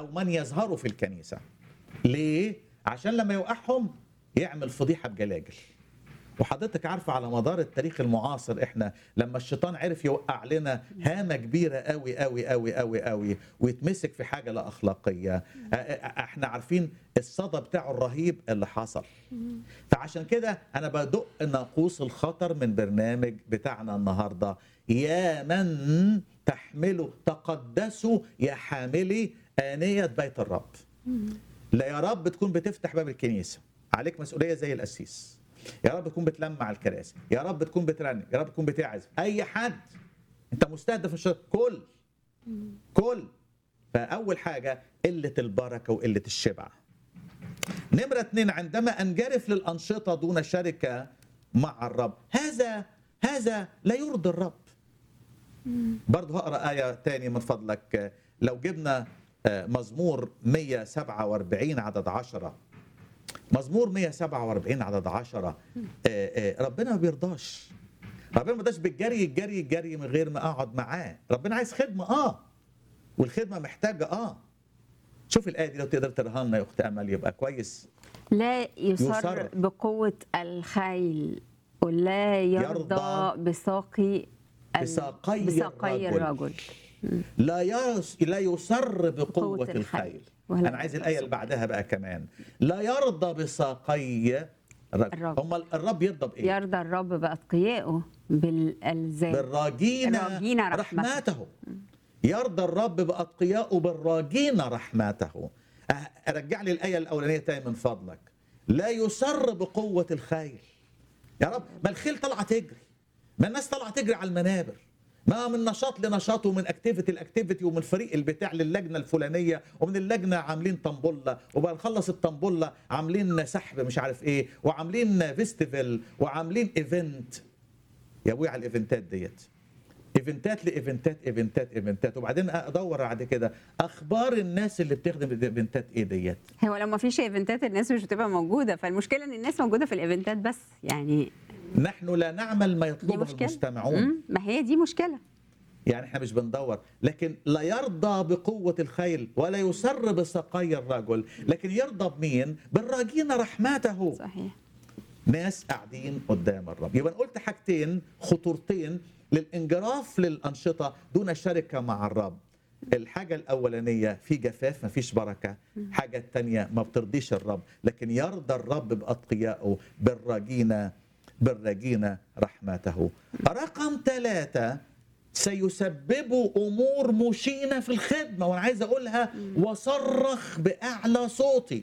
او من يظهروا في الكنيسه ليه عشان لما يوقعهم يعمل فضيحه بجلاجل وحضرتك عارفه على مدار التاريخ المعاصر احنا لما الشيطان عرف يوقع لنا هامه كبيره قوي قوي قوي قوي قوي ويتمسك في حاجه لا اخلاقيه ا- ا- احنا عارفين الصدى بتاعه الرهيب اللي حصل فعشان كده انا بدق ناقوس الخطر من برنامج بتاعنا النهارده يا من تحملوا تقدسوا يا حاملي آنية بيت الرب لا يا رب تكون بتفتح باب الكنيسة عليك مسؤولية زي القسيس يا رب تكون بتلمع الكراسي يا رب تكون بترنم يا رب تكون بتعزف اي حد انت مستهدف الشر كل كل فاول حاجه قله البركه وقله الشبع نمره اتنين عندما انجرف للانشطه دون شركه مع الرب هذا هذا لا يرضي الرب برضه هقرا ايه تاني من فضلك لو جبنا آه، مزمور 147 عدد 10 مزمور 147 عدد 10 آه، آه، ربنا ما بيرضاش ربنا ما بيرضاش بالجري الجري الجري من غير ما اقعد معاه ربنا عايز خدمه اه والخدمه محتاجه اه شوف الايه دي لو تقدر تقراها لنا يا اخت امل يبقى كويس لا يسر, يسر. بقوة الخيل ولا يرضى, يرضى بساقي ال- بساقي بساقي الرجل. الرجل لا يس لا يسر بقوة بقوة الخيل الخيل. ولا أنا عايز الآية اللي بعدها بقى كمان لا يرضى بساقي الرجل الرجل. هم الرب يرضى بإيه؟ يرضى الرب بأتقيائه بالألزام بالراجين الراجين رحمته. رحمته يرضى الرب بأتقيائه بالراجين رحمته أه، أرجع لي الآية الأولانية تاني من فضلك لا يسر بقوة الخيل يا رب ما الخيل طالعة تجري ما الناس طالعة تجري على المنابر ما من نشاط لنشاط ومن اكتيفيتي لاكتيفيتي ومن فريق البتاع للجنه الفلانيه ومن اللجنه عاملين طنبله وبقى نخلص الطنبله عاملين سحب مش عارف ايه وعاملين فيستيفال وعاملين ايفنت يا ابويا على الايفنتات ديت ايفنتات لايفنتات ايفنتات ايفنتات وبعدين ادور بعد كده اخبار الناس اللي بتخدم الايفنتات ايه ديت هو لو ما فيش ايفنتات الناس مش بتبقى موجودة فالمشكلة ان الناس موجودة في الايفنتات بس يعني نحن لا نعمل ما دي يطلبه مشكلة المستمعون مم، ما هي دي مشكلة يعني احنا مش بندور لكن لا يرضى بقوة الخيل ولا يسر بسقي الرجل لكن يرضى بمين بالراجين رحمته صحيح ناس قاعدين قدام الرب يبقى أنا قلت حاجتين خطورتين للانجراف للأنشطة دون شركة مع الرب الحاجة الأولانية في جفاف مفيش بركة حاجة التانية ما بترضيش الرب لكن يرضى الرب بأتقيائه بالراجين بالراجين رحمته رقم ثلاثة سيسببوا أمور مشينة في الخدمة وأنا عايز أقولها وصرخ بأعلى صوتي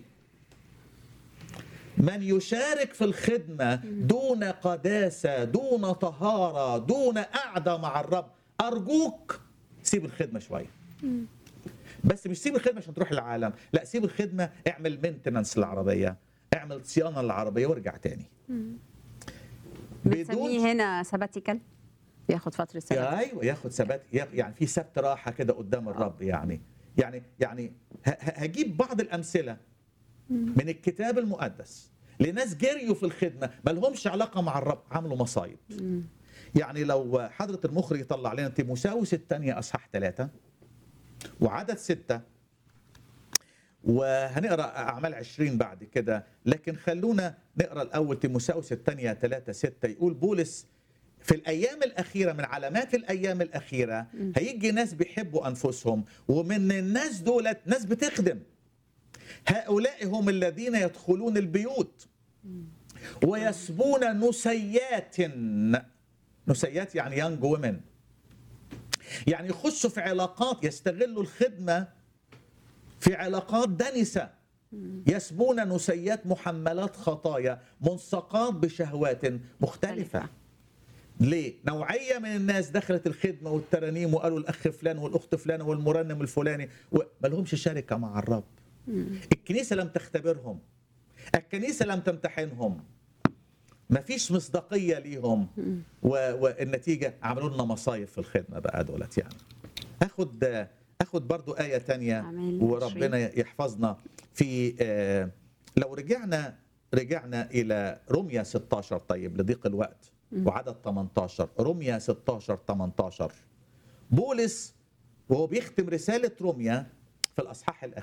من يشارك في الخدمة دون قداسة دون طهارة دون قعدة مع الرب أرجوك سيب الخدمة شوية بس مش سيب الخدمة عشان تروح العالم لا سيب الخدمة اعمل مينتننس للعربية اعمل صيانة للعربية وارجع تاني بنسميه هنا سباتيكال بياخد فترة سبت يا ايوه ياخد ثبات يا- يعني في سبت راحه كده قدام الرب يعني يعني يعني ه- ه- هجيب بعض الامثله من الكتاب المقدس لناس جريوا في الخدمه ما لهمش علاقه مع الرب عملوا مصايب يعني لو حضره المخرج يطلع لنا تيموساوس الثانيه اصحاح ثلاثه وعدد سته وهنقرا اعمال 20 بعد كده لكن خلونا نقرا الاول تيموساوس الثانيه 3 6 يقول بولس في الايام الاخيره من علامات الايام الاخيره هيجي ناس بيحبوا انفسهم ومن الناس دولت ناس بتخدم هؤلاء هم الذين يدخلون البيوت ويسبون نسيات نسيات يعني يانج ومن يعني يخشوا في علاقات يستغلوا الخدمه في علاقات دنسه يسبون نسيات محملات خطايا منسقات بشهوات مختلفه ليه؟ نوعية من الناس دخلت الخدمة والترانيم وقالوا الأخ فلان والأخت فلانة والمرنم الفلاني وما لهمش شركة مع الرب الكنيسة لم تختبرهم الكنيسة لم تمتحنهم ما فيش مصداقية ليهم و... والنتيجة عملوا لنا مصايب في الخدمة بقى دولت يعني أخد أخد برضو آية تانية أعمال وربنا يحفظنا في آه، لو رجعنا رجعنا إلى رمية 16 طيب لضيق الوقت وعدد 18 رمية 16 18 بولس وهو بيختم رسالة روميا في الأصحاح الأخير